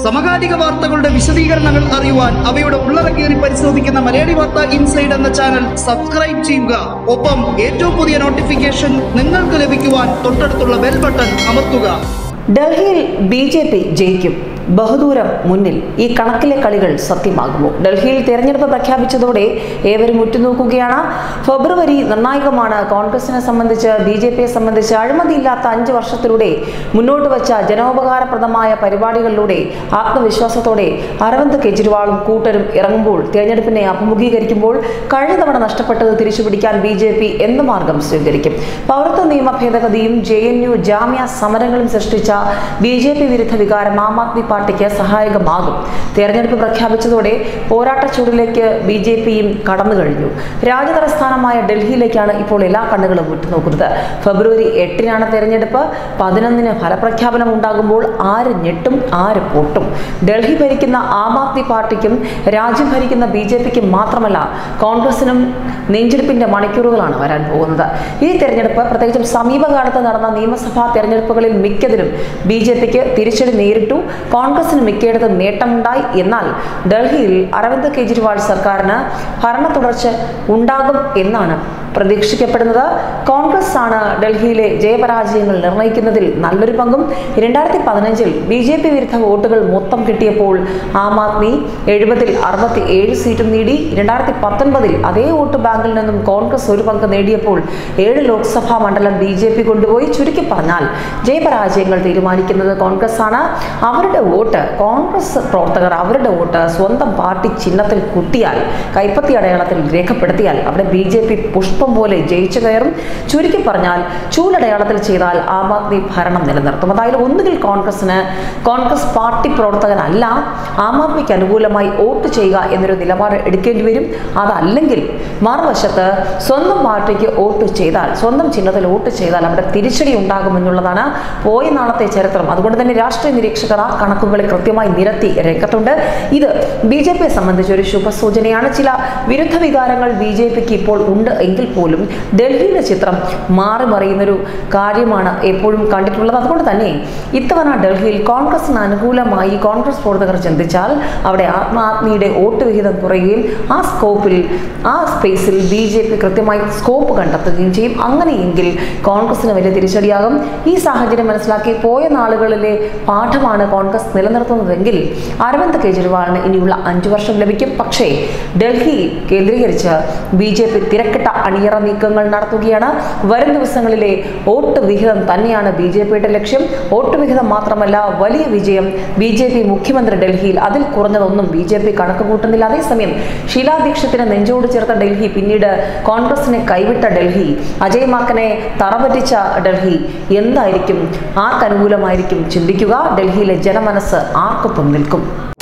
സമകാലിക വാർത്തകളുടെ വിശദീകരണങ്ങൾ അറിയുവാൻ അവയുടെ ഉള്ളടക്കേറി പരിശോധിക്കുന്ന മലയാളി വാർത്ത ഇൻസൈഡ് എന്ന ചാനൽ സബ്സ്ക്രൈബ് ചെയ്യുക ഒപ്പം ഏറ്റവും പുതിയ നോട്ടിഫിക്കേഷൻ നിങ്ങൾക്ക് ലഭിക്കുവാൻ തൊട്ടടുത്തുള്ള ബെൽ ബട്ടൺ അമർത്തുക ഡൽഹിയിൽ ബി ജെ പി ജയിക്കും ബഹുദൂരം മുന്നിൽ ഈ കണക്കിലെ കളികൾ സത്യമാകുമോ ഡൽഹിയിൽ തെരഞ്ഞെടുപ്പ് പ്രഖ്യാപിച്ചതോടെ ഏവരും ഉറ്റുനോക്കുകയാണ് ഫെബ്രുവരി നിർണായകമാണ് കോൺഗ്രസിനെ സംബന്ധിച്ച് ബി ജെ പിയെ സംബന്ധിച്ച് അഴിമതിയില്ലാത്ത അഞ്ച് വർഷത്തിലൂടെ മുന്നോട്ട് വച്ച ജനോപകാരപ്രദമായ പരിപാടികളിലൂടെ ആത്മവിശ്വാസത്തോടെ അരവിന്ദ് കെജ്രിവാളും കൂട്ടരും ഇറങ്ങുമ്പോൾ തിരഞ്ഞെടുപ്പിനെ അഭിമുഖീകരിക്കുമ്പോൾ കഴിഞ്ഞ തവണ നഷ്ടപ്പെട്ടത് തിരിച്ചുപിടിക്കാൻ ബി ജെ പി എന്ത് മാർഗം സ്വീകരിക്കും പൗരത്വ നിയമ ഭേദഗതിയും ജെ എൻ യു ജാമ്യ സമരങ്ങളും സൃഷ്ടിച്ച ബി ജെ പി വിരുദ്ധ വികാരം ആം ആദ്മി പാർട്ടിക്ക് സഹായകമാകും തെരഞ്ഞെടുപ്പ് പ്രഖ്യാപിച്ചതോടെ പോരാട്ട ചൂടിലേക്ക് ബി ജെ പിയും കടന്നു കഴിഞ്ഞു രാജ്യതലസ്ഥാനമായ ഡൽഹിയിലേക്കാണ് ഇപ്പോൾ എല്ലാ കണ്ണുകളും ഉറ്റുനോക്കുന്നത് ഫെബ്രുവരി എട്ടിനാണ് തെരഞ്ഞെടുപ്പ് പതിനൊന്നിന് ഫലപ്രഖ്യാപനം ഉണ്ടാകുമ്പോൾ ആര് ഞെട്ടും ആര് പൊട്ടും ഡൽഹി ഭരിക്കുന്ന ആം ആദ്മി പാർട്ടിക്കും രാജ്യം ഭരിക്കുന്ന ബി ജെ പിക്കും മാത്രമല്ല കോൺഗ്രസിനും നെഞ്ചെടുപ്പിന്റെ മണിക്കൂറുകളാണ് വരാൻ പോകുന്നത് ഈ തെരഞ്ഞെടുപ്പ് പ്രത്യേകിച്ചും സമീപകാലത്ത് നടന്ന നിയമസഭാ തെരഞ്ഞെടുപ്പുകളിൽ മിക്കതിലും ബി ജെ പിക്ക് തിരിച്ചടി നേരിട്ടു കോൺഗ്രസിന് മിക്കയിടത്തും നേട്ടമുണ്ടായി എന്നാൽ ഡൽഹിയിൽ അരവിന്ദ് കെജ്രിവാൾ സർക്കാരിന് ഭരണ തുടർച്ച ഉണ്ടാകും എന്നാണ് പ്രതീക്ഷിക്കപ്പെടുന്നത് കോൺഗ്രസ് ആണ് ഡൽഹിയിലെ ജയപരാജയങ്ങൾ നിർണ്ണയിക്കുന്നതിൽ നല്ലൊരു പങ്കും രണ്ടായിരത്തി പതിനഞ്ചിൽ ബി ജെ പി വിരുദ്ധ വോട്ടുകൾ മൊത്തം കിട്ടിയപ്പോൾ ആം ആദ്മി എഴുപതിൽ അറുപത്തി ഏഴ് സീറ്റും നേടി രണ്ടായിരത്തി പത്തൊൻപതിൽ അതേ വോട്ട് ബാങ്കിൽ നിന്നും കോൺഗ്രസ് ഒരു പങ്ക് നേടിയപ്പോൾ ഏഴ് ലോക്സഭാ മണ്ഡലം ബി ജെ പി കൊണ്ടുപോയി ചുരുക്കി പറഞ്ഞാൽ ജയപരാജയങ്ങൾ തീരുമാനിക്കുന്നത് കോൺഗ്രസ് ആണ് അവരുടെ വോട്ട് കോൺഗ്രസ് പ്രവർത്തകർ അവരുടെ വോട്ട് സ്വന്തം പാർട്ടി ചിഹ്നത്തിൽ കുത്തിയാൽ കൈപ്പത്തി അടയാളത്തിൽ രേഖപ്പെടുത്തിയാൽ അവിടെ ബി ജെ പി പുഷ്പം പോലെ ജയിച്ചു കയറും ചുരുക്കി പറഞ്ഞാൽ ചൂലടയാളത്തിൽ ചെയ്താൽ ആം ആദ്മി ഭരണം നിലനിർത്തും അതായത് ഒന്നുകിൽ കോൺഗ്രസിന് കോൺഗ്രസ് പാർട്ടി പ്രവർത്തകനല്ല ആം ആദ്മിക്ക് അനുകൂലമായി വോട്ട് ചെയ്യുക എന്നൊരു നിലപാട് എടുക്കേണ്ടി വരും അതല്ലെങ്കിൽ മറുവശത്ത് സ്വന്തം പാർട്ടിക്ക് വോട്ട് ചെയ്താൽ സ്വന്തം ചിഹ്നത്തിൽ വോട്ട് ചെയ്താൽ അവിടെ തിരിച്ചടി ഉണ്ടാകുമെന്നുള്ളതാണ് പോയ നാളത്തെ ചരിത്രം അതുകൊണ്ട് തന്നെ രാഷ്ട്രീയ നിരീക്ഷകർ ആ കണക്കുകളെ കൃത്യമായി നിരത്തി രംഗത്തുണ്ട് ഇത് ബി ജെ പിയെ സംബന്ധിച്ച് ഒരു ശുഭസൂചനയാണ് ചില വിരുദ്ധ വികാരങ്ങൾ ബി ജെ പിക്ക് ഇപ്പോൾ ഉണ്ട് എങ്കിൽ പോലും ഡൽഹിയിലെ ചിത്രം മാറി മറിയുന്നൊരു കാര്യമാണ് എപ്പോഴും കണ്ടിട്ടുള്ളത് അതുകൊണ്ട് തന്നെ ഇത്തവണ ഡൽഹിയിൽ കോൺഗ്രസിന് അനുകൂലമായി കോൺഗ്രസ് പ്രവർത്തകർ ചിന്തിച്ചാൽ അവിടെ ആത്മാത്മിയുടെ വോട്ട് വിഹിതം കുറയുകയും ആ സ്കോപ്പിൽ ആ സ്പേസിൽ ബി ജെ പി കൃത്യമായി സ്കോപ്പ് കണ്ടെത്തുകയും ചെയ്യും അങ്ങനെയെങ്കിൽ കോൺഗ്രസിന് വലിയ തിരിച്ചടിയാകും ഈ സാഹചര്യം മനസ്സിലാക്കി പോയ നാളുകളിലെ പാഠമാണ് കോൺഗ്രസ് നിലനിർത്തുന്നതെങ്കിൽ അരവിന്ദ് കെജ്രിവാളിന് ഇനിയുള്ള അഞ്ചു വർഷം ലഭിക്കും പക്ഷേ ഡൽഹി കേന്ദ്രീകരിച്ച് ബി ജെ പി തിരക്കിട്ട അണിയറ നീക്കങ്ങൾ നടത്തുകയാണ് വരും ദിവസങ്ങളിലെ വോട്ട് വിഹിതം തന്നെയാണ് ബി ജെ പിയുടെ ലക്ഷ്യം വോട്ട് വിഹിതം മാത്രമല്ല വലിയ വിജയം ബി ജെ പി മുഖ്യമന്ത്രി ഡൽഹിയിൽ അതിൽ കുറഞ്ഞതൊന്നും ബി ജെ പി കണക്ക് കൂട്ടുന്നില്ല അതേസമയം ഷീലാ ദീക്ഷിത്തിനെ നെഞ്ചോട് ചേർത്ത ഡൽഹി പിന്നീട് കോൺഗ്രസിനെ കൈവിട്ട ഡൽഹി അജയ് മാക്കനെ തറപറ്റിച്ച ഡൽഹി എന്തായിരിക്കും ആർക്കനുകൂലമായിരിക്കും ചിന്തിക്കുക ഡൽഹിയിലെ ജനമനസ്സ് ആർക്കൊപ്പം നിൽക്കും